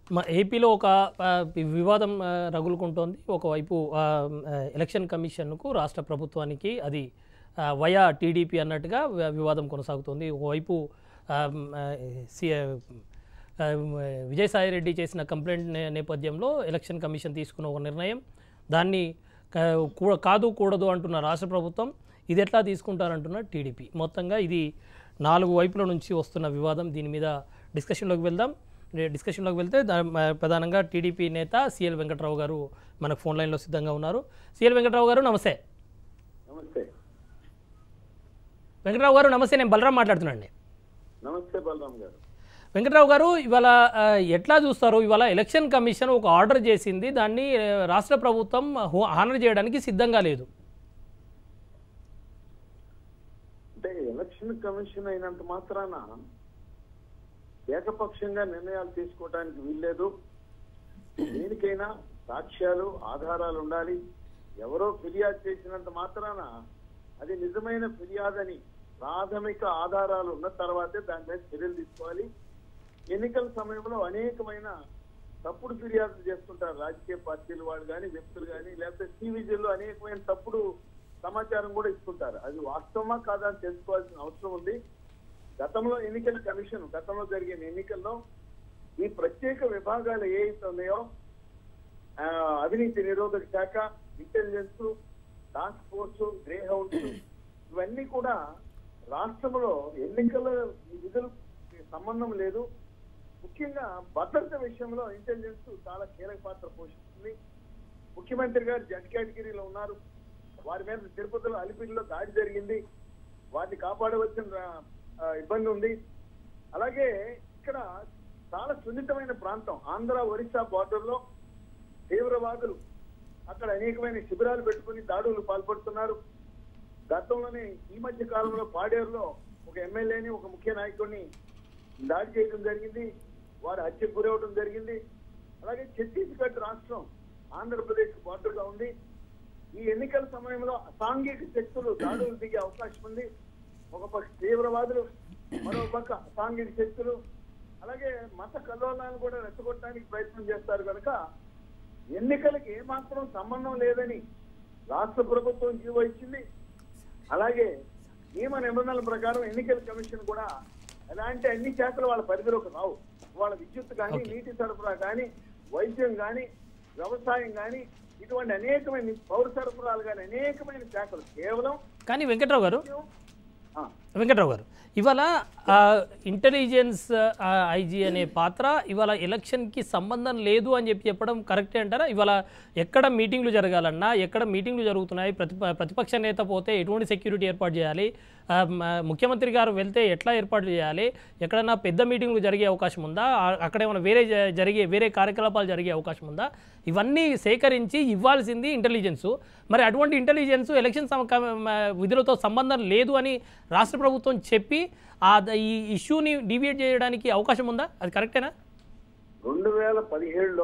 మా ఏపీలో ఒక ఆ, వివాదం ఆ, రగులుకుంటోంది ఒకవైపు ఆ, ఆ, ఎలక్షన్ కమిషన్కు రాష్ట్ర ప్రభుత్వానికి అది ఆ, వయా టీడీపీ అన్నట్టుగా వి- వివాదం కొనసాగుతోంది ఒకవైపు ఆ, ఆ, సి- ఆ, విజయసాయి రెడ్డి చేసిన కంప్లైంట్ నే- నేపథ్యంలో ఎలక్షన్ కమిషన్ తీసుకున్న ఒక నిర్ణయం దాన్ని కా- కూ- కాదు కూడదు అంటున్న రాష్ట్ర ప్రభుత్వం ఇది ఎట్లా తీసుకుంటారంటున్న టీడీపీ మొత్తంగా ఇది నాలుగు వైపుల నుంచి వస్తున్న వివాదం దీని మీద డిస్కషన్లోకి వెళ్దాం నే- డిస్కషన్లోకి వెళ్తే దా- మ- ప్రధానంగా టీడీపీ నేత సిఎల్ వెంకట్రావు గారు మనకు ఫోన్ లైన్లో సిద్ధంగా ఉన్నారు సిఎల్ వెంకట్రావు గారు నమస్తే నమస్తే వెంకట్రావు గారు నమస్తే నేను బలరాం మాట్లాడుతున్నాండి నమస్తే బలరాం గారు వెంకట్రావు గారు ఇవాళ ఆ, ఎట్లా చూస్తారు ఇవాళ ఎలక్షన్ కమిషన్ ఒక ఆర్డర్ చేసింది దాన్ని ఆ, రాష్ట్ర ప్రభుత్వం హో- హానర్ చేయడానికి సిద్ధంగా లేదు అంటే ఎలక్షన్ కమిషన్ అయినంత మాత్రాన ఏకపక్షంగా నిర్ణయాలు తీసుకోవడానికి వీల్లేదు దేనికైనా సాక్ష్యాలు ఆధారాలు ఉండాలి ఎవరో ఫిర్యాదు చేసినంత మాత్రాన అది నిజమైన ఫిర్యాదని ప్రాథమిక ఆధారాలు ఉన్న తర్వాతే దాని మీద చర్యలు తీసుకోవాలి ఎన్నికల సమయంలో అనేకమైన తప్పుడు ఫిర్యాదులు చేస్తుంటారు రాజకీయ పార్టీలు వాళ్ళు కానీ వ్యక్తులు కానీ లేకపోతే టీవీజీల్లో అనేకమైన తప్పుడు సమాచారం కూడా ఇస్తుంటారు అది వాస్తవమా కాదా అని తెలుసుకోవాల్సిన అవసరం ఉంది గతంలో ఎన్నికల కమిషన్ గతంలో జరిగిన ఎన్నికల్లో ఈ ప్రత్యేక విభాగాలు ఏ అయితే ఉన్నాయో ఆ, అవినీతి నిరోధక శాఖ intelligence task force greyhounds ఇవన్నీ కూడా రాష్ట్రంలో ఎన్నికల విధులు సంబంధం లేదు ముఖ్యంగా భద్రత విషయంలో ఇంటెలిజెన్స్ చాలా కీలక పాత్ర పోషిస్తుంది ముఖ్యమంత్రి గారు జడ్ కేటగిరీలో ఉన్నారు వారి మీద తిరుపతిలో అలిపిరిలో దాడి జరిగింది వారిని కాపాడవలసిన ఆ, ఇబ్బంది ఉంది అలాగే ఇక్కడ చాలా సున్నితమైన ప్రాంతం ఆంధ్ర ఒరిస్సా బార్డర్ లో తీవ్రవాదులు అక్కడ అనేకమైన శిబిరాలు పెట్టుకుని దాడులు పాల్పడుతున్నారు గతంలోనే ఈ మధ్య కాలంలో పాడేరులో ఒక ఎమ్మెల్యేని ఒక ముఖ్య నాయకుడిని దాడి చేయడం జరిగింది వారు హత్యకు గురవడం జరిగింది అలాగే ఛత్తీస్గఢ్ రాష్ట్రం ఆంధ్రప్రదేశ్ బార్డర్ గా ఉంది ఈ ఎన్నికల సమయంలో అసాంఘిక శక్తులు దాడులు దిగే అవకాశం ఉంది ఒక పక్క తీవ్రవాదులు మరో పక్క అసాంఘిక శక్తులు అలాగే మత కల్లోలాలను కూడా రెచ్చగొట్టడానికి ప్రయత్నం చేస్తారు కనుక ఎన్నికలకి ఏమాత్రం సంబంధం లేదని రాష్ట్ర ప్రభుత్వం జీవో ఇచ్చింది అలాగే నియమ నిబంధనల ప్రకారం ఎన్నికల కమిషన్ కూడా ఎలాంటి అన్ని శాఖలు వాళ్ళ పరిధిలోకి రావు వాళ్ళ విద్యుత్ కానీ Okay. నీటి సరఫరా కానీ వైద్యం కానీ వ్యవసాయం కానీ ఇటువంటి అనేకమైన పౌర సరఫరాలు కానీ అనేకమైన శాఖలు కేవలం కానీ వెంకట్రావు గారు ఆ, వెంకట్రావు గారు ఇవాళ ఆ, ఇంటెలిజెన్స్ ఆ, ఐజీ అనే పాత్ర ఇవాళ ఎలక్షన్కి సంబంధం లేదు అని చెప్పి చెప్పడం కరెక్టే అంటారా ఇవాళ ఎక్కడ మీటింగ్లు జరగాలన్నా ఎక్కడ మీటింగ్లు జరుగుతున్నాయి ప్రతిప ప్రతిపక్ష నేత పోతే ఎటువంటి సెక్యూరిటీ ఏర్పాటు చేయాలి ఆ, మ- ముఖ్యమంత్రి గారు వెళ్తే ఎట్లా ఏర్పాటు చేయాలి ఎక్కడన్నా పెద్ద మీటింగ్లు జరిగే అవకాశం ఉందా ఆ- అక్కడ ఏమైనా వేరే జ- జరిగే వేరే కార్యకలాపాలు జరిగే అవకాశం ఉందా ఇవన్నీ సేకరించి ఇవ్వాల్సింది ఇంటెలిజెన్స్ మరి అటువంటి ఇంటెలిజెన్స్ ఎలక్షన్ సమ- కమ- మ- విధులతో సంబంధం లేదు అని రాష్ట్ర ప్రభుత్వం చెప్పి ఆ ద- ఈ ఇష్యూని డివియేట్ చేయడానికి అవకాశం ఉందా అది కరెక్టేనా రెండు వేల పదిహేడులో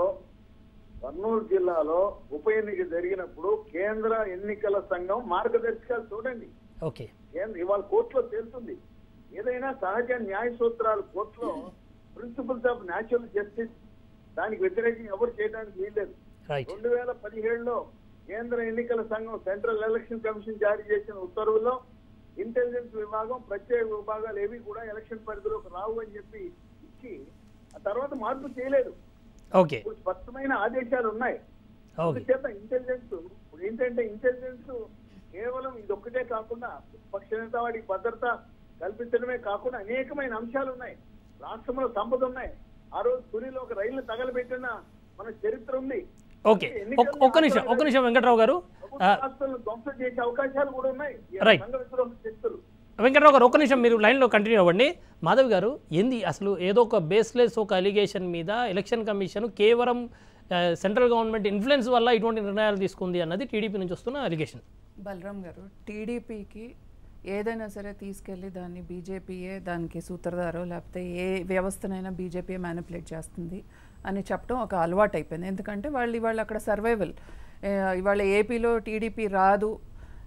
కర్నూలు జిల్లాలో ఉప ఎన్నిక జరిగినప్పుడు కేంద్ర ఎన్నికల సంఘం మార్గదర్శకాలు చూడండి ఓకే కేంద్ర ఇవాళ కోర్టులో తేలుతుంది ఏదైనా సహజ న్యాయ సూత్రాలు కోర్టులో ప్రిన్సిపల్స్ ఆఫ్ న్యాచురల్ జస్టిస్ దానికి వ్యతిరేకంగా ఎవరు చేయడానికి వీల్లేదు రైట్ రెండు వేల పదిహేడులో కేంద్ర ఎన్నికల సంఘం సెంట్రల్ ఎలక్షన్ కమిషన్ జారీ చేసిన ఉత్తర్వుల్లో ఇంటెలిజెన్స్ విభాగం ప్రత్యేక విభాగాలు ఏవి కూడా ఎలక్షన్ పరిధిలోకి రావు అని చెప్పి ఇచ్చి ఆ తర్వాత మార్పు చేయలేదు ఓకే ఇప్పుడు స్పష్టమైన ఆదేశాలు ఉన్నాయి ఓకే చేత ఇంటెలిజెన్స్ ఇప్పుడు ఏంటంటే ఇంటెలిజెన్స్ కేవలం ఇదొక్కటే కాకుండా పక్ష నేత వాడికి భద్రత కల్పించడమే కాకుండా అనేకమైన అంశాలు ఉన్నాయి రాష్ట్రంలో సంపద ఉన్నాయి ఆ రోజు పురిలో ఒక రైలు తగలబెట్టిన మన చరిత్ర ఉంది ఓకే ఒక్- ఒక్క నిమిషం ఒక్క నిమిషం వెంకట్రావు గారు ప్రభుత్వ ఆస్తులను ధ్వంసం చేసే అవకాశాలు కూడా ఉన్నాయి ఈ Right. సంఘ విద్రోహ శక్తులు వెంకట్రావు గారు ఒక్క నిమిషం మీరు లైన్లో కంటిన్యూ అవ్వండి మాధవ్ గారు ఏంది అసలు ఏదో ఒక బేస్లెస్ ఒక అలిగేషన్ మీద ఎలక్షన్ కమిషన్ కేవలం ఆ, సెంట్రల్ గవర్నమెంట్ ఇన్ఫ్లుయెన్స్ వల్ల ఇటువంటి నిర్ణయాలు తీసుకుంది అన్నది టీడీపీ నుంచి వస్తున్న అలిగేషన్ బలరాం గారు టీడీపీకి ఏదైనా సరే తీసుకెళ్ళి దాన్ని బీజేపీయే దానికి సూత్రధారో లేకపోతే ఏ వ్యవస్థనైనా బీజేపీ మ్యానిపులేట్ చేస్తుంది అని చెప్పడం ఒక అలవాటు అయిపోయింది ఎందుకంటే వాళ్ళు ఇవాళ అక్కడ సర్వైవల్ ఇవాళ ఏపీలో టీడీపీ రాదు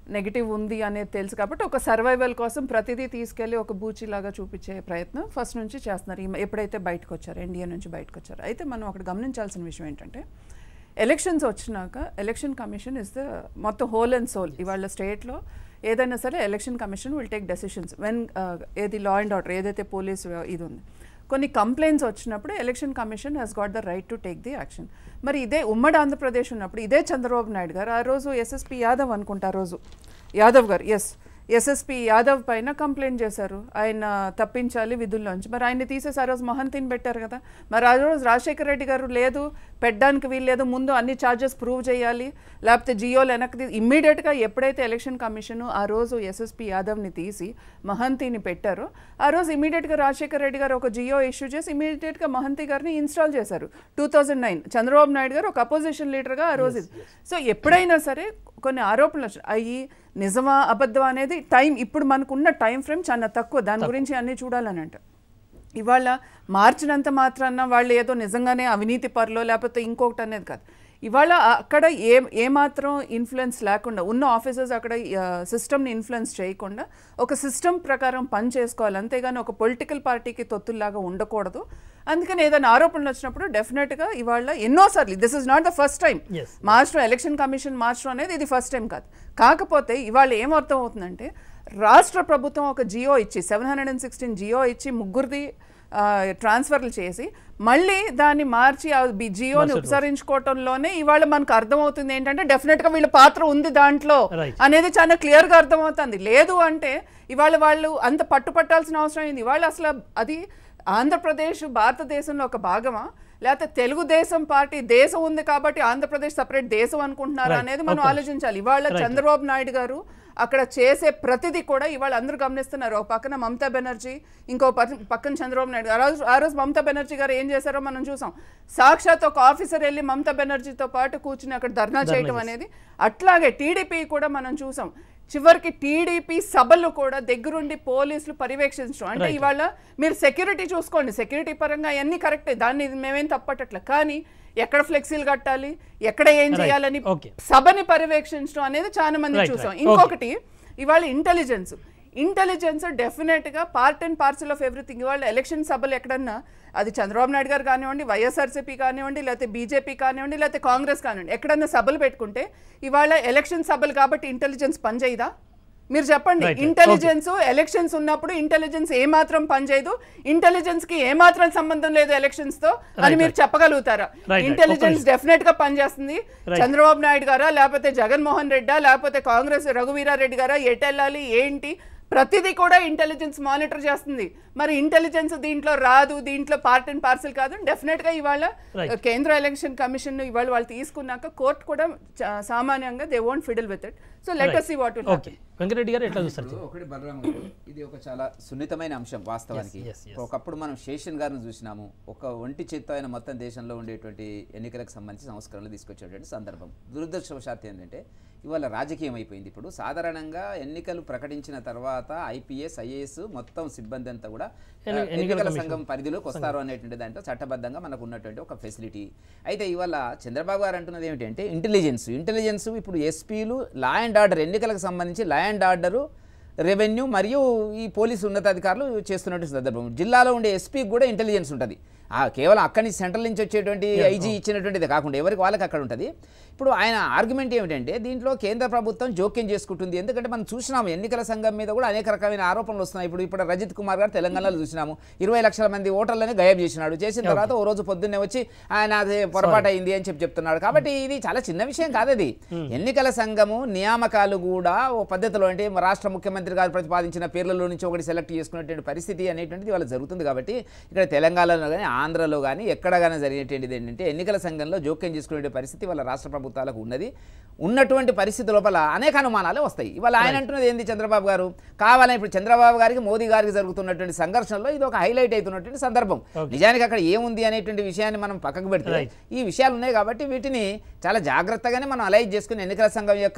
నెగిటివ్ ఉంది అనేది తెలుసు కాబట్టి ఒక సర్వైవల్ కోసం ప్రతిదీ తీసుకెళ్ళి ఒక బూచిలాగా చూపించే ప్రయత్నం ఫస్ట్ నుంచి చేస్తున్నారు ఈ- ఎప్పుడైతే బయటకు వచ్చారు ఎన్డీఏ నుంచి బయటకు వచ్చారు అయితే మనం అక్కడ గమనించాల్సిన విషయం ఏంటంటే ఎలక్షన్స్ వచ్చినాక ఎలక్షన్ కమిషన్ ఇస్ ద మొత్తం హోల్ అండ్ సోల్ ఇవాళ స్టేట్లో ఏదైనా సరే election commission will take decisions when ఏది లా అండ్ ఆర్డర్ ఏదైతే పోలీస్ ఇది ఉంది కొన్ని కంప్లైంట్స్ వచ్చినప్పుడు election commission has got the right to take the action మరి ఇదే ఉమ్మడి ఆంధ్రప్రదేశ్ ఉన్నప్పుడు ఇదే చంద్రబాబు నాయుడు గారు ఆ రోజు ఎస్ఎస్పి యాదవ్ అనుకుంటా ఆ రోజు యాదవ్ గారు ఎస్ ఎస్ఎస్పి యాదవ్ పైన కంప్లైంట్ చేశారు ఆయన తప్పించాలి విధుల్లోంచి మరి ఆయన్ని తీసేసి ఆ రోజు మహంతిని పెట్టారు కదా మరి ఆ రోజు రాజశేఖర రెడ్డి గారు లేదు పెట్టడానికి వీల్లేదు ముందు అన్ని ఛార్జెస్ ప్రూవ్ చేయాలి లేకపోతే జియోలు వెనక్కి ఇమ్మీడియట్గా ఎప్పుడైతే ఎలక్షన్ కమిషన్ ఆ రోజు ఎస్ఎస్పి యాదవ్ని తీసి మహంతిని పెట్టారో ఆ రోజు ఇమీడియట్గా రాజశేఖర రెడ్డి గారు ఒక జియో ఇష్యూ చేసి ఇమీడియట్గా మహంతి గారిని ఇన్స్టాల్ చేశారు two thousand nine Chandrababu Naidu garu ఒక అపోజిషన్ లీడర్గా ఆ రోజు ఇది. సో ఎప్పుడైనా సరే కొన్ని ఆరోపణలు వచ్చాయి. అవి నిజమా అబద్ధం అనేది టైం ఇప్పుడు మనకున్న టైం ఫ్రేమ్ చాలా తక్కువ దాని గురించి అన్నీ చూడాలని అంట ఇవాళ మార్చినంత మాత్రాన వాళ్ళు ఏదో నిజంగానే అవినీతి పరులో లేకపోతే ఇంకొకటి అనేది కాదు ఇవాళ అక్కడ ఏ ఏమాత్రం ఇన్ఫ్లుయెన్స్ లేకుండా ఉన్న ఆఫీసర్స్ అక్కడ సిస్టమ్ని ఇన్ఫ్లుయెన్స్ చేయకుండా ఒక సిస్టమ్ ప్రకారం పని చేసుకోవాలి అంతేగాని ఒక పొలిటికల్ పార్టీకి తొత్తుల్లాగా ఉండకూడదు అందుకని ఏదైనా ఆరోపణలు వచ్చినప్పుడు డెఫినెట్గా ఇవాళ ఎన్నోసార్లు this is not the first time Yes. మార్చడం ఎలక్షన్ కమిషన్ మార్చడం అనేది ఇది ఫస్ట్ టైం కాదు కాకపోతే ఇవాళ ఏమర్థం అవుతుందంటే రాష్ట్ర ప్రభుత్వం ఒక జియో ఇచ్చి seven hundred and sixteen GO ఇచ్చి ముగ్గురిది ఆ, ట్రాన్స్ఫర్లు చేసి మళ్ళీ దాన్ని మార్చి ఆ బి- జియోని ఉపసరించుకోవటంలోనే ఇవాళ మనకు అర్థమవుతుంది ఏంటంటే డెఫినెట్గా వీళ్ళ పాత్ర ఉంది దాంట్లో Right. అనేది చాలా క్లియర్గా అర్థమవుతుంది లేదు అంటే ఇవాళ వాళ్ళు అంత పట్టుపట్టాల్సిన అవసరం ఏంది ఇవాళ అసలు అది ఆంధ్రప్రదేశ్ భారతదేశంలో ఒక భాగమా లేకపోతే తెలుగుదేశం పార్టీ దేశం ఉంది కాబట్టి ఆంధ్రప్రదేశ్ సపరేట్ దేశం అనుకుంటున్నారా Right. అనేది మనం Okay. ఆలోచించాలి ఇవాళ Right. చంద్రబాబు నాయుడు గారు అక్కడ చేసే ప్రతిదీ కూడా ఇవాళ అందరూ గమనిస్తున్నారు ఒక పక్కన మమతా బెనర్జీ ఇంకో పక్క- పక్కన చంద్రబాబు నాయుడు గారు. ఆ రోజు ఆ రోజు మమతా బెనర్జీ గారు ఏం చేశారో మనం చూసాం సాక్షాత్ ఒక ఆఫీసర్ వెళ్ళి మమతా బెనర్జీతో పాటు కూర్చుని అక్కడ ధర్నా చేయటం అనేది అట్లాగే టీడీపీ కూడా మనం చూసాం చివరికి టీడీపీ సభలు కూడా దగ్గరుండి పోలీసులు పర్యవేక్షించడం అంటే ఇవాళ మీరు సెక్యూరిటీ చూసుకోండి సెక్యూరిటీ పరంగా అన్నీ కరెక్టే దాన్ని మేమేం తప్పటట్లే కానీ ఎక్కడ ఫ్లెక్సీలు కట్టాలి ఎక్కడ ఏం Right. చేయాలని Okay. సభని పర్యవేక్షించడం అనేది చాలా మంది Right, చూసాం right. ఇంకొకటి ఇవాళ ఇంటెలిజెన్స్ ఇంటెలిజెన్స్ డెఫినెట్ గా part and parcel of everything ఇవాళ ఎలక్షన్ సభలు ఎక్కడన్నా అది చంద్రబాబు నాయుడు గారు కానివ్వండి వైఎస్ఆర్సీపీ కానివ్వండి లేకపోతే బీజేపీ కానివ్వండి లేకపోతే కాంగ్రెస్ కానివ్వండి ఎక్కడన్నా సభలు పెట్టుకుంటే ఇవాళ ఎలక్షన్ సభలు కాబట్టి ఇంటెలిజెన్స్ పనిచేయదా మీరు చెప్పండి Right, right. ఇంటెలిజెన్స్ ఎలక్షన్స్ ఉన్నప్పుడు ఇంటెలిజెన్స్ ఏమాత్రం పనిచేయదు ఇంటెలిజెన్స్ కి ఏమాత్రం సంబంధం లేదు ఎలక్షన్స్ తో అని Right, మీరు right. చెప్పగలుగుతారా right. ఇంటెలిజెన్స్ ఒక్క డెఫినెట్ గా పనిచేస్తుంది Right. చంద్రబాబు నాయుడు గారా లేకపోతే జగన్మోహన్ రెడ్డా లేకపోతే కాంగ్రెస్ రఘువీరారెడ్డి గారా ఎటు వెళ్ళాలి ఏంటి ప్రతిదీ కూడా ఇంటెలిజెన్స్ మానిటర్ చేస్తుంది మరి ఇంటెలిజెన్స్ దీంట్లో రాదు దీంట్లో పార్ట్ అండ్ పార్సల్ కాదు డెఫినెట్ గా ఇవాళ Right. కేంద్ర ఎలక్షన్ కమిషన్ ఇవాళ వాళ్ళు తీసుకున్నాక కోర్టు కూడా చ- సామాన్యంగా they won't fiddle with it so let us see what will okay Venkatareddy garu ఎట్లా చూస్తారు ఇప్పుడు ఒకటి బలరాం గారు ఇది ఒక చాలా సున్నితమైన అంశం వాస్తవానికి Yes, yes, yes. ఒకప్పుడు మనం శేషన్ గారిని చూసినాము ఒక ఒంటి చేత్తో ఆయన మొత్తం దేశంలో ఉండేటువంటి ఎన్నికలకు సంబంధించి సంస్కరణలు తీసుకొచ్చేటువంటి సందర్భం దురదృష్టవశాత్తు ఏంటంటే ఇవాళ రాజకీయం అయిపోయింది ఇప్పుడు సాధారణంగా ఎన్నికలు ప్రకటించిన తర్వాత ఐపీఎస్ ఐఏఎస్ మొత్తం సిబ్బంది అంతా కూడా ఆ, ఎన్ని- ఎన్నికల ఎన్నికల కమిషన్. సంఘం పరిధిలోకి వస్తారు అనేటువంటి దాంట్లో చట్టబద్ధంగా మనకు ఉన్నటువంటి ఒక ఫెసిలిటీ అయితే ఇవాళ చంద్రబాబు గారు అంటున్నది ఏమిటంటే ఇంటెలిజెన్స్ ఇంటెలిజెన్స్ ఇప్పుడు ఎస్పీలు లా అండ్ ఆర్డర్ ఎన్నికలకు సంబంధించి లా అండ్ ఆర్డరు రెవెన్యూ మరియు ఈ పోలీసు ఉన్నతాధికారులు చేస్తున్నటువంటి సందర్భం జిల్లాలో ఉండే ఎస్పీకి కూడా ఇంటెలిజెన్స్ ఉంటుంది ఆ కేవలం అక్కడి నుంచి సెంట్రల్ నుంచి వచ్చేటువంటి ఐజీ ఇచ్చినటువంటిది కాకుండా ఎవరికి వాళ్ళకి అక్కడ ఉంటుంది ఇప్పుడు ఆయన ఆర్గ్యుమెంట్ ఏమిటంటే దీంట్లో కేంద్ర ప్రభుత్వం జోక్యం చేసుకుంటుంది ఎందుకంటే మనం చూసినాము ఎన్నికల సంఘం మీద కూడా అనేక రకమైన ఆరోపణలు వస్తున్నాయి ఇప్పుడు ఇప్పుడు రజిత్ కుమార్ గారు తెలంగాణలో చూసినాము ఇరవై లక్షల మంది ఓటర్లని గయబ్ చేసినాడు చేసిన తర్వాత ఓ రోజు పొద్దున్నే వచ్చి ఆయన అది పొరపాటు అయింది అని చెప్పి చెప్తున్నాడు కాబట్టి ఇది చాలా చిన్న విషయం కాదు అది ఎన్నికల సంఘము నియామకాలు కూడా ఓ పద్ధతిలో అంటే రాష్ట్ర ముఖ్యమంత్రి గారు ప్రతిపాదించిన పేర్లలో నుంచి ఒకటి సెలెక్ట్ చేసుకునేటువంటి పరిస్థితి అనేటువంటిది వాళ్ళ జరుగుతుంది కాబట్టి ఇక్కడ తెలంగాణలో కానీ ఆంధ్రలో కానీ ఎక్కడ కానీ జరిగేటువంటిది ఏంటంటే ఎన్నికల సంఘంలో జోక్యం చేసుకునే పరిస్థితి వాళ్ళ రాష్ట్ర ప్రభుత్వాలకు ఉన్నది ఉన్నటువంటి పరిస్థితి లోపల అనేక అనుమానాలు వస్తాయి ఇవాళ ఆయన అంటున్నది ఏంది చంద్రబాబు గారు కావాలని ఇప్పుడు చంద్రబాబు గారికి మోదీ గారికి జరుగుతున్నటువంటి సంఘర్షణలో ఇది ఒక హైలైట్ అవుతున్నటువంటి సందర్భం నిజానికి అక్కడ ఏముంది అనేటువంటి విషయాన్ని మనం పక్కకు పెడితే Right. ఈ విషయాలు ఉన్నాయి కాబట్టి వీటిని చాలా జాగ్రత్తగానే మనం అలైజ్ చేసుకుని ఎన్నికల సంఘం యొక్క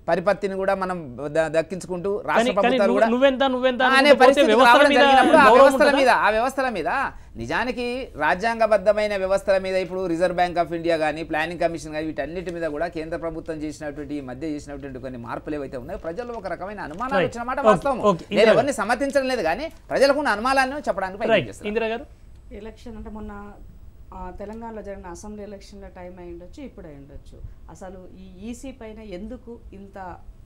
పరిపత్తిని కూడా మనం ద- దక్కించుకుంటూ రాష్ట్ర కానీ- కానీ ప్రభుత్వాలు నువ్వు- కూడా నువ్వెంత నువ్వెంత అనే అనుకుంటూ పోతే పరిస్థితి వ్యవస్థల రావడం మీద జరిగినప్పుడు ఆ గౌరవం వ్యవస్థల ఉంటుందా? మీద ఆ వ్యవస్థల మీద నిజానికి రాజ్యాంగబద్ధమైన వ్యవస్థల మీద ఇప్పుడు రిజర్వ్ బ్యాంక్ ఆఫ్ ఇండియా కానీ ప్లానింగ్ కమిషన్ కానీ వీటన్నిటి మీద కూడా కేంద్ర ప్రభుత్వం చేసినటువంటి ఈ మధ్య చేసినటువంటి కొన్ని మార్పులు ఏవైతే ఉన్నాయో ప్రజల్లో ఒక రకమైన అనుమానాలు Right. వచ్చిన మాట Okay, వాస్తవం okay. నేను ఇందిరా ఎవరిని సమర్థించడం లేదు కానీ ప్రజలకు ఉన్న అనుమానాలను చెప్పడానికి ప్రయత్నం రైట్ చేస్తున్నాను. ఇందిరా గారు ఎలక్షన్ అంటే మొన్న ఆ, తెలంగాణలో జరిగిన అసెంబ్లీ ఎలక్షన్ల టైం అయి ఉండొచ్చు ఇప్పుడు అయి ఉండొచ్చు అసలు ఈ ఈసీ పైన ఎందుకు ఇంత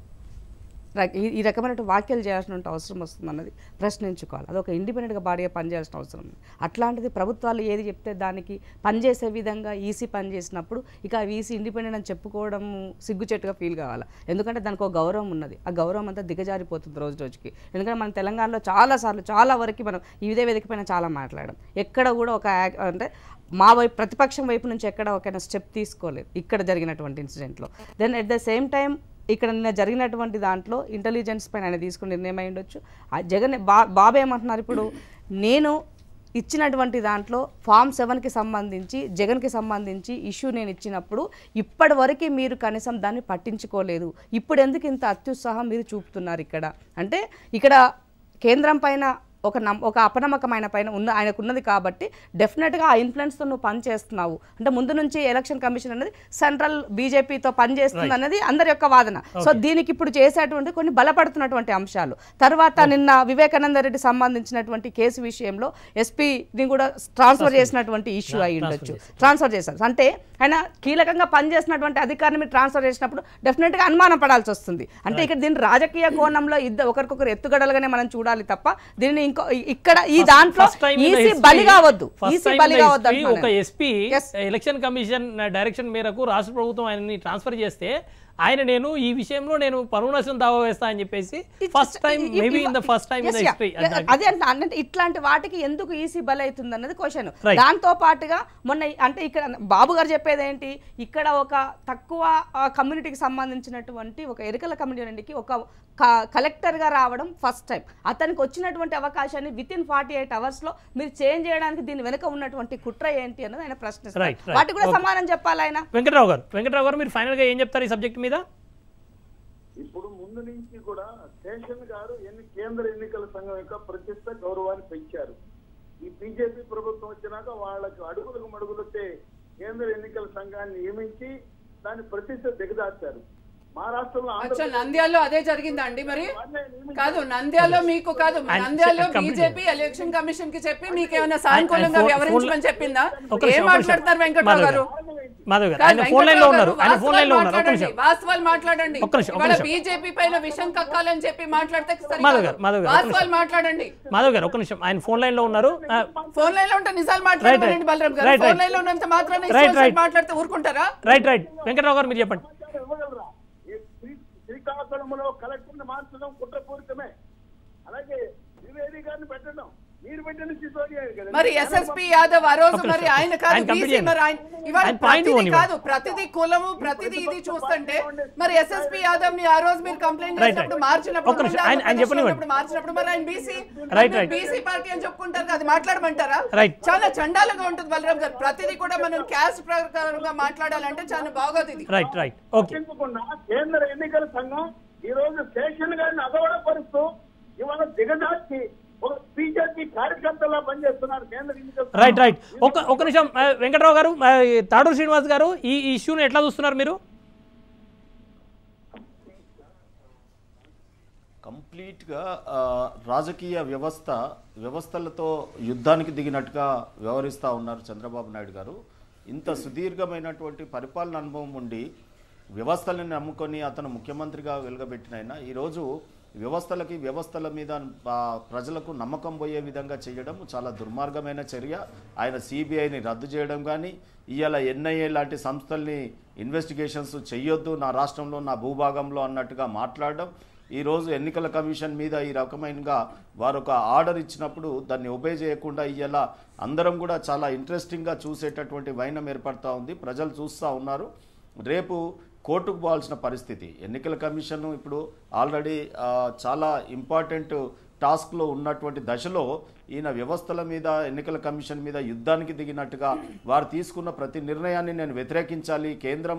ర- ఈ- ఈ రకమైన వ్యాఖ్యలు చేయాల్సిన అవసరం వస్తుంది అన్నది ప్రశ్నించుకోవాలి అది ఒక ఇండిపెండెంట్గా బాడీగా పనిచేయాల్సిన అవసరం ఉంది అట్లాంటిది ప్రభుత్వాలు ఏది చెప్తే దానికి పనిచేసే విధంగా ఈసీ పనిచేసినప్పుడు ఇక ఈసీ ఇండిపెండెంట్ అని చెప్పుకోవడం సిగ్గుచెట్టుగా ఫీల్ కావాలి ఎందుకంటే దానికి ఒక గౌరవం ఉన్నది ఆ గౌరవం అంతా దిగజారిపోతుంది రోజు రోజుకి ఎందుకంటే మన తెలంగాణలో చాలా సార్లు చాలా వరకు మనం ఇదే వేదిక పైన చాలా మాట్లాడడం ఎక్కడ కూడా ఒక యాక్- అంటే మా వైపు ప్రతిపక్షం వైపు నుంచి ఎక్కడ ఒక స్టెప్ తీసుకోలేదు ఇక్కడ జరిగినటువంటి ఇన్సిడెంట్లో then at the same time ఇక్కడ నిన్న జరిగినటువంటి దాంట్లో ఇంటెలిజెన్స్ పైన ఆయన తీసుకున్న నిర్ణయం అయి ఉండొచ్చు ఆ జగన్ బా బాబు ఏమంటున్నారు ఇప్పుడు నేను ఇచ్చినటువంటి దాంట్లో ఫామ్ సెవెన్కి సంబంధించి జగన్కి సంబంధించి ఇష్యూ నేను ఇచ్చినప్పుడు ఇప్పటి వరకు మీరు కనీసం దాన్ని పట్టించుకోలేదు ఇప్పుడు ఎందుకు ఇంత అత్యుత్సాహం మీరు చూపుతున్నారు ఇక్కడ అంటే ఇక్కడ కేంద్రం పైన ఒక నమ్ ఒక అపనమ్మకమైన పైన ఉన్న ఆయనకు ఉన్నది కాబట్టి డెఫినెట్గా ఆ ఇన్ఫ్లుయెన్స్తో నువ్వు పని చేస్తున్నావు అంటే ముందు నుంచి ఎలక్షన్ కమిషన్ అనేది సెంట్రల్ బీజేపీతో పనిచేస్తుంది అన్నది అందరి యొక్క వాదన సో దీనికి ఇప్పుడు చేసేటువంటి కొన్ని బలపడుతున్నటువంటి అంశాలు తర్వాత నిన్న వివేకానంద రెడ్డి సంబంధించినటువంటి కేసు విషయంలో ఎస్పీని కూడా ట్రాన్స్ఫర్ చేసినటువంటి ఇష్యూ అయి ఉండొచ్చు ట్రాన్స్ఫర్ చేశారు అంటే ఆయన కీలకంగా పనిచేసినటువంటి అధికారిని మీరు ట్రాన్స్ఫర్ చేసినప్పుడు డెఫినెట్గా అనుమానం పడాల్సి వస్తుంది అంటే ఇక్కడ దీన్ని రాజకీయ కోణంలో ఇద్దరు ఒకరికొకరు ఎత్తుగడలుగానే మనం చూడాలి తప్ప దీనిని ఇంకో ఇక్కడ ఈ దాంట్లో First time in the EC history- బలి కావద్దు first ఈసీ time in బలి the కావద్దు history ఒక అంటున్నాను. SP Yes. Election commission direction మేరకు రాష్ట్ర ప్రభుత్వం ఆయనని ట్రాన్స్ఫర్ చేస్తే ఆయన నేను ఈ విషయంలో నేను పరువునష్టం దావా వేస్తా అని చెప్పేసి It's- first time i- i- maybe i- in the first time in Yes, the yeah. History Yeah, అదే అంటున్నా. అంటే ఇట్లాంటి వాటికి ఎందుకు ఈసీ బలవుతుంది అన్నది క్వశ్చన్ Right. దాంతో పాటుగా మొన్న ఈ- అంటే ఇక్కడ బాబు గారు చెప్పేది ఏంటి ఇక్కడ ఒక తక్కువ కమ్యూనిటీకి సంబంధించినటువంటి ఒక ఎరుకల కమ్యూనిటీకి ఒక క- కలెక్టర్ గా రావడం ఫస్ట్ టైం అతనికి వచ్చినటువంటి అవకాశాన్ని within forty eight hours లో మీరు చేంజ్ చేయడానికి దీని వెనుక ఉన్నటువంటి కుట్ర ఏంటి అన్నది ఆయన ప్రశ్నిస్తారు Right, right. వాటి కూడా Okay. సమానం చెప్పాలి ఆయన వెంకట్రావు గారు వెంకట్రావు గారు మీరు ఫైనల్ గా ఏం చెప్తారు ఈ సబ్జెక్ట్ మీద ఇప్పుడు ముందు నుంచి కూడా శేషన్ గారు ఎన్ని కేంద్ర ఎన్నికల సంఘం యొక్క ప్రతిష్ట గౌరవాన్ని పెంచారు ఈ బీజేపీ ప్రభుత్వం వచ్చినాక వాళ్ళకి అడుగులకు మడుగులొచ్చే కేంద్ర ఎన్నికల సంఘాన్ని నియమించి దాని ప్రతిష్ట దిగదార్చారు మా రాష్ట్రంలో అచ్చా ఆంధ్రప్రదేశ్ నంద్యాలలో అదే జరిగిందండి మరి వాళ్ళే నియమించారు. కాదు నంద్యాలలో మీకు కాదు ఆయన నంద్యాలలో complete బీజేపీ ఎలక్షన్ కమిషన్ కి చెప్పి మీకు ఏమైనా సానుకూలంగా ఆయన ఫోన్- వ్యవహరించమని చెప్పిందా ఒక నిమిషం, ఏం ఒక నిమిషం. మాట్లాడతారు వెంకట్రావు మాధవ్ గారు గారు. మాధవ్ గారు కాదు, ఆయన ఫోన్ లైన్ లో వెంకట్రావు ఉన్నారు గారు, ఆయన ఫోన్ లైన్ లో ఉన్నారు ఒక్క వాస్తవాలు నిమిషం వాస్తవాలు మాట్లాడండి ఒక్క నిమిషం, ఒక్క ఇవాళ నిమిషం. బీజేపీ పైన విషం కక్కాలని చెప్పి మాట్లాడితే సరికాదు. మాధవ్ గారు, మాధవ్ గారు, ఒక్క వాస్తవాలు నిమిషం. మాట్లాడండి మాధవ్ గారు ఒక్క నిమిషం ఆయన ఫోన్ లైన్ లో ఉన్నారు ఆ, ఫోన్ లైన్ లో ఉంటే నిజాలు Right, మాట్లాడండి right. బలరాం గారు Right, ఫోన్ right. లైన్ లో ఉన్నంత మాత్రాన Right, ఇష్టం right. మాట్లాడితే ఊరుకుంటారా రైట్ రైట్ వెంకట్రావు గారు మీరు చెప్పండి సమాచారం ఇవ్వగలరా ఈ శ్రీ- శ్రీకాకుళంలో కలెక్టర్ని మార్చడం కుట్రపూరితమే అలాగే ద్వివేది గారిని పెట్టడం మీరు పెట్టిన సిసోడియా కదా మరి ఎస్ఎస్పి యాదవ్ ఆ రోజు ఒక్క మరి నిమిషం. ఆయన కాదు ఆయన complete బీసీ చేయండి. మరి ఆయన ఇవాళ ఆయన point ప్రతిదీ ఇవ్వండి. కాదు ప్రతిదీ కులము ప్రతిదీ ఇది చూస్తుంటే మరి ఎస్ఎస్పి యాదవ్ ని ఆ రోజు మీరు కంప్లైంట్ Right, చేసినప్పుడు right. మార్చినప్పుడు ఒక్క నిమిషం. ముందు ఆయన- ఆయన ఆంధ్రప్రదేశ్లో చెప్పనివ్వండి. ఉన్నప్పుడు మార్చినప్పుడు మరి ఆయన BC Right, right. BC party అని చెప్పుకుంటారు కదా, అది మాట్లాడమంటారా Right. చాలా చండాలంగా ఉంటుంది బలరాం గారు ప్రతిదీ కూడా మనం క్యాస్ట్ ప్రకారంగా మాట్లాడాలంటే చాలా బాగోదు ఇది రైట్ రైట్ ఓకే పట్టించకుండా కేంద్ర ఎన్నికల సంఘం ఈ రోజు స్టేషన్ గారిని అగౌరవపరుస్తూ ఇవాళ దిగజార్చి ఒక బీజేపీ కార్యకర్తలా పనిచేస్తున్నారు కేంద్ర ఎన్నికల సంఘం. రైట్ రైట్ ఒక ఒక నిమిషం ఆ, వెంకట్రావు గారు ఆ, తాడూరు శ్రీనివాస్ గారు ఈ ఈ ఇష్యూని ఎట్లా చూస్తున్నారు మీరు కంప్లీట్గా ఆ, రాజకీయ వ్యవస్థ వ్యవస్థలతో యుద్ధానికి దిగినట్టుగా వ్యవహరిస్తూ ఉన్నారు చంద్రబాబు నాయుడు గారు ఇంత సుదీర్ఘమైనటువంటి పరిపాలన అనుభవం ఉండి వ్యవస్థలను నమ్ముకొని అతను ముఖ్యమంత్రిగా వెలుగబెట్టిన ఆయన ఈరోజు వ్యవస్థలకి వ్యవస్థల మీద ఆ, ప్రజలకు నమ్మకం పోయే విధంగా చేయడం చాలా దుర్మార్గమైన చర్య ఆయన సిబిఐని రద్దు చేయడం కానీ ఇవాళ ఎన్ఐఏ లాంటి సంస్థల్ని ఇన్వెస్టిగేషన్స్ చెయ్యొద్దు నా రాష్ట్రంలో నా భూభాగంలో అన్నట్టుగా మాట్లాడడం ఈరోజు ఎన్నికల కమిషన్ మీద ఈ రకమైనగా వారు ఒక ఆర్డర్ ఇచ్చినప్పుడు దాన్ని ఒబే చేయకుండా ఇవాళ అందరం కూడా చాలా ఇంట్రెస్టింగ్గా చూసేటటువంటి వైనం ఏర్పడతా ఉంది ప్రజలు చూస్తూ ఉన్నారు రేపు కోర్టుకు పోవాల్సిన పరిస్థితి ఎన్నికల కమిషన్ ఇప్పుడు ఆల్రెడీ ఆ, చాలా ఇంపార్టెంట్ టాస్క్లో ఉన్నటువంటి దశలో ఈయన వ్యవస్థల మీద ఎన్నికల కమిషన్ మీద యుద్ధానికి దిగినట్టుగా వారు తీసుకున్న ప్రతి నిర్ణయాన్ని నేను వ్యతిరేకించాలి కేంద్రం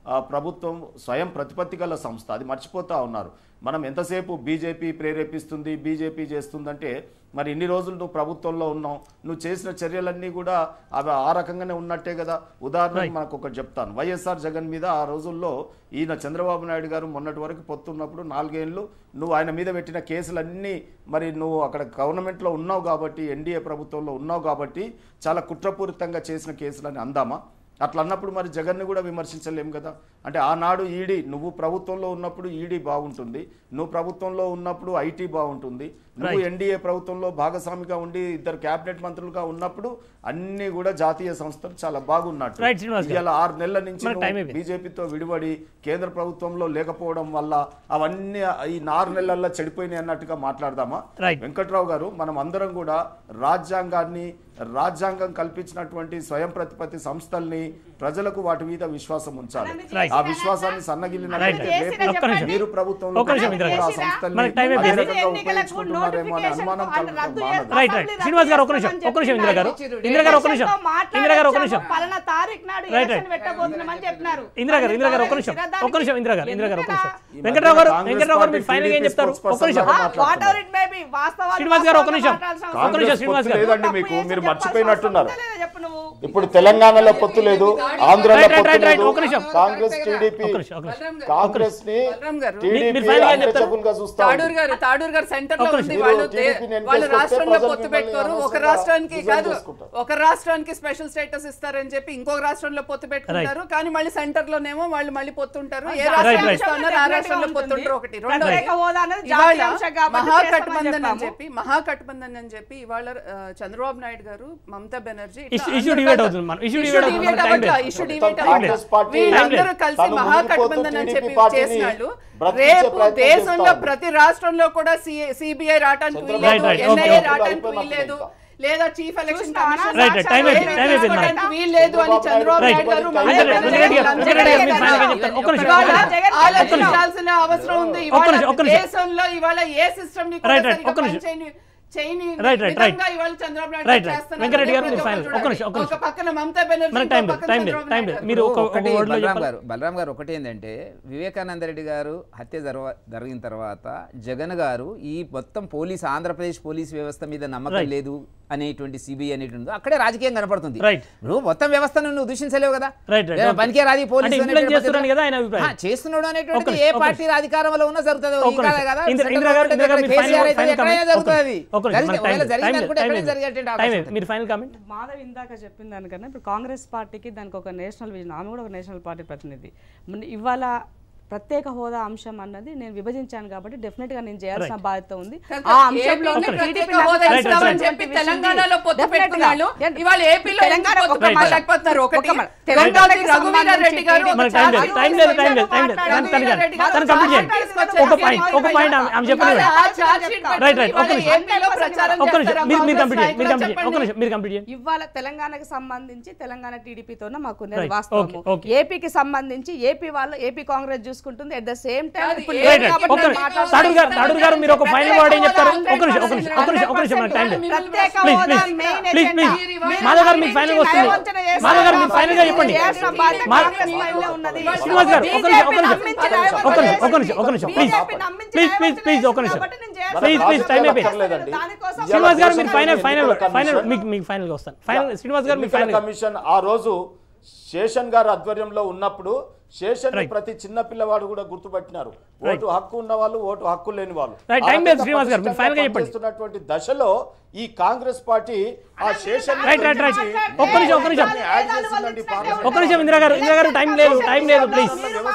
ఆ, ప్రభుత్వం స్వయం ప్రతిపత్తి గల సంస్థ అది మర్చిపోతా ఉన్నారు మనం ఎంతసేపు బీజేపీ ప్రేరేపిస్తుంది బీజేపీ చేస్తుందంటే మరి ఇన్ని రోజులు నువ్వు ప్రభుత్వంలో ఉన్నావు నువ్వు చేసిన చర్యలన్నీ కూడా అవి ఆ రకంగానే ఉన్నట్టే కదా ఉదాహరణకు మనకు ఒకటి చెప్తాను వైఎస్ఆర్ జగన్ మీద ఆ రోజుల్లో ఈయన చంద్రబాబు నాయుడు గారు మొన్నటి వరకు పొత్తున్నప్పుడు నాలుగేళ్ళు నువ్వు ఆయన మీద పెట్టిన కేసులన్నీ మరి నువ్వు అక్కడ గవర్నమెంట్లో ఉన్నావు కాబట్టి ఎన్డీఏ ప్రభుత్వంలో ఉన్నావు కాబట్టి చాలా కుట్రపూరితంగా చేసిన కేసులని అందామా అట్లా అన్నప్పుడు మరి జగన్ని కూడా విమర్శించలేం కదా అంటే ఆనాడు ఈడీ నువ్వు ప్రభుత్వంలో ఉన్నప్పుడు ఈడీ బాగుంటుంది నువ్వు ప్రభుత్వంలో ఉన్నప్పుడు ఐటీ బాగుంటుంది నువ్వు ఎన్డీఏ ప్రభుత్వంలో భాగస్వామిగా ఉండి ఇద్దరు కేబినెట్ మంత్రులుగా ఉన్నప్పుడు అన్ని కూడా జాతీయ సంస్థలు చాలా బాగున్నట్టు Right, శ్రీనివాస్ గారు. ఇవాళ ఆరు నెలల నుంచి మనకు time నువ్వు అయిపోయింది. బీజేపీతో విడిపడి కేంద్ర ప్రభుత్వంలో లేకపోవడం వల్ల అవన్నీ ఈ ఆరు నెలల్లో చెడిపోయినాయి అన్నట్టుగా మాట్లాడదామా Right. వెంకట్రావు గారు మనం అందరం కూడా రాజ్యాంగాన్ని రాజ్యాంగం కల్పించినటువంటి స్వయం ప్రతిపత్తి సంస్థల్ని ప్రజలకు వాటి మీద విశ్వాసం ఉంచాలి Right. ఆ విశ్వాసాన్ని సన్నగిల్లినట్లయితే Right. రేపు ఒక్క నిమిషం. మీరు ప్రభుత్వంలో ఒక్క నిమిషం ఇందిరా గారు. ఆ సంస్థల్ని మనకి time అయిపోయింది. అదే రకంగా ఉపయోగించుకుంటున్నారేమో అనే అనుమానం కలుగుతుంది మానదు. రైట్ రైట్ శ్రీనివాస్ గారు ఒక నిమిషం ఒక నిమిషం ఇందిరా గారు ఇందిరా గారు ఒక నిమిషం ఇందిరా గారు ఒక నిమిషం పలానా తారీఖు నాడు రైట్, ఎలక్షన్ పెట్టబోతున్నామని చెప్పినారు ఇందిరా గారు ఇందిరా గారు ఒక నిమిషం ఒక్క నిమిషం ఇందిరా గారు ఇందిరా గారు ఒక నిమిషం వెంకట్రావు గారు వెంకట్రావు గారు మీరు ఫైనల్ గా ఏం చెప్తారు ఒక్క నిమిషం whatever it may be వాస్తవాలు శ్రీనివాస్ గారు, ఒక్క నిమిషం. మాట్లాడాల్సిన ఒక్క అవసరం నిమిషం కాంగ్రెస్ శ్రీనివాస్ పొత్తు గారు. లేదండి తప్పు మీకు చేసి మీరు చెప్పాల్సిన మర్చిపోయినట్టున్నారు అవసరం లేదో చెప్పు నువ్వు ఇప్పుడు తెలంగాణలో పొత్తు లేదు ఆంధ్రలో రైట్, రైట్, పొత్తు రైట్, లేదు ఒక నిమిషం. కాంగ్రెస్ టీడీపీ ఒక నిమిషం ఒక నిమిషం కాంగ్రెస్ ని బలరాం గారు. మీరు టీడీపీ final గా ఏం చెప్తారు? అన్టచబుల్ గా చూస్తా ఉంది. తాడూరు గారు తాడూరు గారు సెంటర్ లో ఒక్క ఉంది నిమిషం. వాళ్ళు మీరు దే- TDP ని వాళ్ళు ఎన్కేసుకొస్తే రాష్ట్రంలో ప్రజలు పొత్తు మిమ్మల్ని పెట్టుకోరు ఒక అనవసరంగా రాష్ట్రానికి డిజైన్ కాదు చేసుకుంటారు. ఒక రాష్ట్రానికి స్పెషల్ స్టేటస్ ఇస్తారని చెప్పి ఇంకొక రాష్ట్రంలో పొత్తు పెట్టుకుంటారు కానీ మళ్ళీ సెంటర్ లోనేమో వాళ్ళు మళ్ళీ పొత్తుంటారు ఏ Right, రాష్ట్రానికి right. ఇస్తున్నారు ఆ రాష్ట్రంలో పొత్తుంటారు ఒకటి రెండోది ప్రత్యేక హోదా అనేది ఇవాళ జాతీయ అంశం కాబట్టి మహాగఠబంధన్ చేస్తామని అని చెప్పి మహాగఠబంధన్ అని చెప్పి ఇవాళ ఆ, చంద్రబాబు నాయుడు గారు మమతా బెనర్జీ ఇట్లా ఇష్యూ- ఇష్యూ అందరూ డిబేట్ కలిసి- అవుతుంది మనం. ఇష్యూ ఇష్యూ డిబేట్ అవుతుంది. డిబేట్ మనకు టైం అవ్వట్లా, లేదు. ఇష్యూ మొత్తం డిబేట్ కాంగ్రెస్ అవ్వట్లా. పార్టీ వీళ్ళందరూ కలిసి తను మహాగఠబంధన్ అని ముందుకు చెప్పి పోతూ చేసిన TDP వాళ్ళు బ్రతికించే రేపు ప్రయత్నం దేశంలో చేస్తా ప్రతి రాష్ట్రంలో కూడా సిబిఐ రావడానికి చంద్రబాబు వీల్లేదు రైట్, రైట్, ఎన్ఐఏ ఓకే. రావడానికి ఓకే. వీల్లేదు లేదా చీఫ్ ఎలక్షన్ చూస్తావా? కమిషన్ రైట్, రైట్, టైం అయిపోయింది, టైం అయిపోయింది మేడం. రావడానికి వీల్లేదు అని చంద్రబాబు రైట్. నాయుడు గారు మమతా వెంకటరెడ్డి బెనర్జీ గారు, వీళ్ళందరూ వెంకటరెడ్డి గారు, మీరు కలిసి ఫైనల్గా చెప్తారు. ఒక్క నిమిషం, ఇవాళ ఒక్క నిమిషం. ఆలోచించాల్సిన అవసరం ఉంది ఒక్క నిమిషం, ఇవాళ ఒక్క నిమిషం. దేశంలో ఇవాళ ఏ సిస్టమ్ ని రైట్, రైట్, ఒక్క నిమిషం. చేయని చేయని రైట్, రైట్, రైట్. విధంగా ఇవాళ చంద్రబాబు నాయుడు రైట్, రైట్. చేస్తున్నారు. వెంకటరెడ్డి గారు, ప్రతి మీరు ఫైనల్. ఒక్కరు ఒక్క నిమిషం, ఒక్క చూడండి. నిమిషం. ఒక పక్కన మమతా బెనర్జీ మనకు టైం ఇంకో లేదు పక్కన టైం లేదు చంద్రబాబు టైం నాయుడు లేదు గారు. మీరు ఒక ఒక ఒకటి word లో బలరాం చెప్పాలి గారు బలరాం గారు ఒకటి ఏంటంటే వివేకానంద రెడ్డి గారు హత్య జరవ జరిగిన తర్వాత జగన్ గారు ఈ మొత్తం పోలీస్ ఆంధ్రప్రదేశ్ పోలీస్ వ్యవస్థ మీద నమ్మకం Right. లేదు అనేటువంటి సిబిఐ అనేటువంటి అక్కడే రాజకీయం కనపడుతుంది Right. నువ్వు మొత్తం వ్యవస్థను నువ్వు దూషించలేవు కదా Right, right, లేదా okay. పనికే రాది పోలీసు అంటే influence అనేటువంటి చేస్తున్నారని పద్ధతిలో- కదా ఆయన అభిప్రాయం. ఆ, చేస్తున్నాడు ఒక్క అనేటువంటి నిమిషం, ఏ ఒక్క పార్టీ అధికారంలో ఉన్నా జరుగుతుంది ఒక్క ఈ కాదు నిమిషం. కదా ఇందిరా- సెంట్రల్ ఇందిరా గారు- గవర్నమెంట్ ఇందిరా గారు, మీ కేసీఆర్ final- అయితే final ఎక్కడైనా comment. జరుగుతుంది అది. ఒక్క నిమిషం, మనకు జరిగిన- time ఒకవేళ లేదు, time జరిగింది లేదు, అనుకుంటే time ఎక్కడైనా లేదు. జరిగేటువంటి Time అవకాశం లేదు. ఉంటుంది. మీరు ఫైనల్ కామెంట్ మాధవ్ ఇందాక చెప్పిన దానికన్నా ఇప్పుడు కాంగ్రెస్ పార్టీకి దానికి ఒక నేషనల్ విజన్ ఆమె కూడా ఒక నేషనల్ పార్టీ ప్రతినిధి మన- ఇవాళ ప్రత్యేక హోదా అంశం అన్నది నేను విభజించాను కాబట్టి డెఫినెట్ గా నేను చేయాల్సిన బాధ్యత ఉంది ఆ అంశంలో ఏపీని ఒక్క ప్రత్యేక టీడీపీ హోదా రైట్, ఇస్తామని రైట్, చెప్పి రైట్. తెలంగాణలో పొత్తు Definitely పెట్టుకున్న వాళ్ళు గా. ఇవాళ ఏపీలో తెలంగాణ ఎందుకు పొత్తు ఒక్క మాట. మాట్లాడిపోతున్నారు ఒకటి ఒక్క మాట. తెలంగాణకి తెలంగాణకి రఘువీరారెడ్డి గారు ఒక మనకు టైం లేదు చార్జ్ టైం లేదు టైం లేదు టైం లేదు తను తను రఘువీరారెడ్డి గారు తను ఒక కంప్లీట్ చార్జ్ చేయండి తీసుకొచ్చారు. ఒక పాయింట్ ఒక పాయింట్ ఆమె ఆమె చెప్పండి ఇవాళ ఆ చార్జ్ షీట్ రైట్, రైట్, పెట్టుకుని ఒక్క ఇవాళ నిమిషం. ఏపీలో ప్రచారం ఒక్క నిమిషం చేస్తారా మీరు మీరు కాంగ్రెస్ కంప్లీట్ చేయండి మీరు నాయకులు కంప్లీట్ చేయండి ఒక్క చెప్పండి. నిమిషం మీరు కంప్లీట్ చేయండి ఇవాళ తెలంగాణకు సంబంధించి తెలంగాణ టీడీపీతోనే మాకు ఉన్నది Right. వాస్తవము Okay, okay. ఏపీకి సంబంధించి ఏపీ వాళ్ళు ఏపీ కాంగ్రెస్ చూసుకుంటుంది అట్ ద సేమ్ టైం కాదు, ఇప్పుడు ఏ- లేదు రైట్ రైట్ కాబట్టి ఒక్క నేను నిమిషం మాట్లాడుతున్నా. తాడూరు గారు తాడూరు గారు మీరు ఒక ఫైనల్ వర్డ్ ఏం చెప్తారు ఒక్క నిమిషం ఒక్క నిమిషం ఒక్క నిమిషం ఒక్క నిమిషం మనకు టైం లేదు ప్రత్యేక ప్లీజ్ హోదా please main please agenda. Please మీరు మాధవ్ గారు మీకు ఫైనల్ వస్తుంది నయవంచన చేస్తారు. మాధవ్ గారు మీకు ఫైనల్ గా చెప్పండి చేయాల్సిన బాధ్యత మా- కాంగ్రెస్ పైనే ఉన్నది. శ్రీనివాస్ గారు ఒక్క నిమిషం ఒక్క నిమిషం నమ్మించి నయవంచన ఒక్క నిమిషం ఒక్క నిమిషం చేసింది. ఒక్క నిమిషం ప్లీజ్ BJP నమ్మించి ప్లీజ్ ప్లీజ్ నయవంచన ప్లీజ్ ఒక్క నిమిషం కాబట్టి నేను చేయాల్సిన ప్లీజ్ ప్లీజ్ టైం అయిపోయింది అక్కర్లేదండి. దానికోసం ఇవాళ శ్రీనివాస్ గారు మీరు దేశంలో ఫైనల్ ఫైనల్ ఎన్నికల ఫైనల్ కమిషన్- మీకు మీకు ఫైనల్ గా వస్తాను ఫైనల్ శ్రీనివాస్ గారు మీకు ఎన్నికల ఫైనల్ కమిషన్ ఆ రోజు శేషన్ గారు ఆధ్వర్యంలో ఉన్నప్పుడు శేషన్ Right. ప్రతి చిన్న పిల్లవాడు కూడా గుర్తుపట్టినారు ఓటు హక్కు ఉన్న వాళ్ళు ఓటు హక్కు లేని వాళ్ళు Right, ఆ time లేదు రకంగా శ్రీనివాస్ గారు, మీరు final గా చెప్పండి. పనిచేస్తున్నటువంటి దశలో ఈ కాంగ్రెస్ పార్టీ ఆ శేషన్ రైట్ రైట్ రైట్ ఒక్క నిమిషం ఒక్క నిమిషం యాడ్ చేసిందండి పార్లమెంట్ ఒక్క నిమిషం ఇందిరా గారు ఇందిరా గారు టైం లేదు టైం లేదు please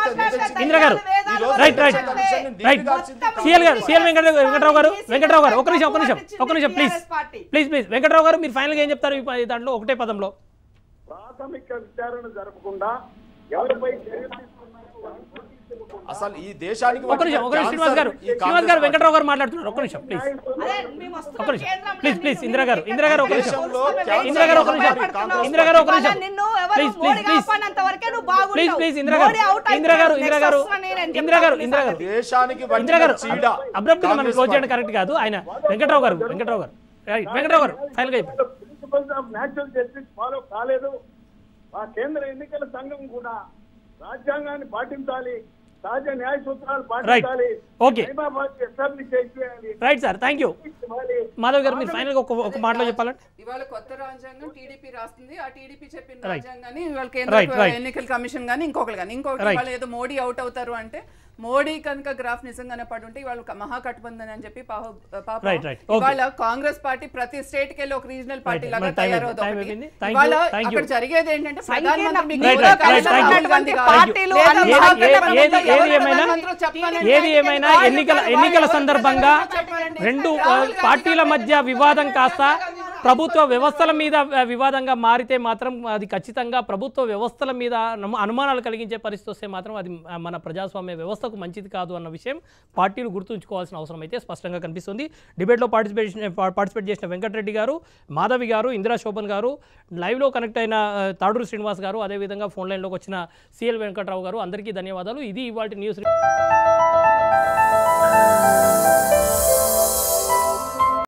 Indira garu right right right CL garu CL Venkata Venkatarao garu Venkatarao గారు ఒక నిమిషం ఒక నిమిషం ఒక నిమిషం ప్లీజ్ ప్లీజ్ ప్లీజ్ వెంకటరావు గారు మీరు ఫైనల్ గా ఏం చెప్తారు ఈ ప- దాంట్లో ఒకటే పదంలో ప్రాథమిక విచారణ జరపకుండా ఎవరిపై చర్యలు తీసుకున్నారో వారిని గుర్తించకుండా అసలు ఈ దేశానికి ఒక్క నిమిషం ఒక నిమిషం శ్రీనివాస్ గారు శ్రీనివాస్ గారు వెంకటరావు గారు మాట్లాడుతున్నారు ఒక్క నిమిషం ప్లీజ్ ఒక్క నిమిషం ప్లీజ్ ప్లీజ్ ఇందిరా గారు ఇందిరా గారు ఒక నిమిషం దేశంలో ఇందిరా గారు ఒక నిమిషం ఇందిరా గారు ఒక నిమిషం నిన్ను ఎవరు ప్లీజ్ ప్లీజ్ మోడీ ప్లీజ్ కాపాడినంత వరకే నువ్వు బాగుంటావు. ప్లీజ్ ప్లీజ్ ఇందిరా గారు మోడీ out ఇందిరా గారు అయిపోయాడు. ఇందిరా గారు Next వస్తున్నా నేను ఇందిరా గారు చెప్తాను ఇందిరా గారు దేశానికి ఇందిరా గారు చీడ అబ్రప్ట్ గా మనం కాంగ్రెస్ క్లోజ్ చేయడం పార్టీ. కరెక్ట్ కాదు ఆయన వెంకటరావు గారు వెంకటరావు గారు రైట్ వెంకటరావు గారు ఫైనల్ గా చెప్పండి principles of natural justice follow కాలేదు ఆ కేంద్ర ఎన్నికల సంఘం కూడా రాజ్యాంగాన్ని పాటించాలి సహజ న్యాయ సూత్రాలు పాటించాలి Okay. హైదరాబాద్ ఎస్టాబ్లిష్ చేయాలి రైట్ సార్ థ్యాంక్ యూ ఇవ్వాలి. మాధవ్ గారు మీరు ఫైనల్గా ఒక ఒక మాటలో చెప్పాలంటే ఇవాళ కొత్త రాజ్యాంగం టీడీపీ రాస్తుంది ఆ టీడీపీ చెప్పిన Right. రాజ్యాంగాన్ని ఇవాళ Right, కేంద్ర right. ఎన్నికల కమిషన్ గానీ ఇంకొకరు కానీ ఇంకొకటి Right. ఇవాళ ఏదో మోడీ అవుట్ అవుతారు అంటే మోడీ కనుక గ్రాఫ్ నిజంగానే పడి ఉంటే ఇవాళ మహాకట్బంధన్ అని చెప్పి పాప- పాపం Right, right. Okay. ఇవాళ కాంగ్రెస్ పార్టీ ప్రతి స్టేట్ కి వెళ్ళి ఒక రీజనల్ పార్టీ Right. లాగా మరి time అయిపోయింది. తయారవుతుంది Time ఒకటి. అయిపోయింది. Thank you. ఇవాళ Thank you. అక్కడ జరిగేది ఏంటంటే సంకీర్ణ- ప్రధానమంత్రి Right, మీకు right, కూడా right, thank you. Rahul Gandhi కాదు. పార్టీలు లేదా ఏది- మహాకట్బంధన్ ఏది- ఏది- ఎవరు ఏది ఏమైనా ప్రధానమంత్రో చెప్పాలంటే ఏది ఏమైనా వాళ్ళు ఎన్నికల ఎవరు ఎన్నికల ఎవరు సందర్భంగా చెప్పాలండి. రెండు ఆ, రాహుల్ గాంధీ పార్టీల గారు మధ్య వివాదం కాస్త ప్రభుత్వ వ్యవస్థల మీద ఆ, వివాదంగా మారితే మాత్రం అది ఖచ్చితంగా ప్రభుత్వ వ్యవస్థల మీద నమ్మ- అనుమానాలు కలిగించే పరిస్థితి వస్తే మాత్రం అది ఆ, మన ప్రజాస్వామ్య వ్యవస్థకు మంచిది కాదు అన్న విషయం పార్టీలు గుర్తుంచుకోవాల్సిన అవసరం అయితే స్పష్టంగా కనిపిస్తుంది డిబేట్లో పార్టిసిపేషన్ పార్టిసిపేట్ చేసిన వెంకటరెడ్డి గారు మాధవి గారు ఇందిరా శోభన్ గారు లైవ్లో కనెక్ట్ అయిన ఆ, తాడూరు శ్రీనివాస్ గారు అదేవిధంగా ఫోన్ లైన్లోకి వచ్చిన సిఎల్ వెంకట్రావు గారు అందరికీ ధన్యవాదాలు ఇది ఇవాళ న్యూస్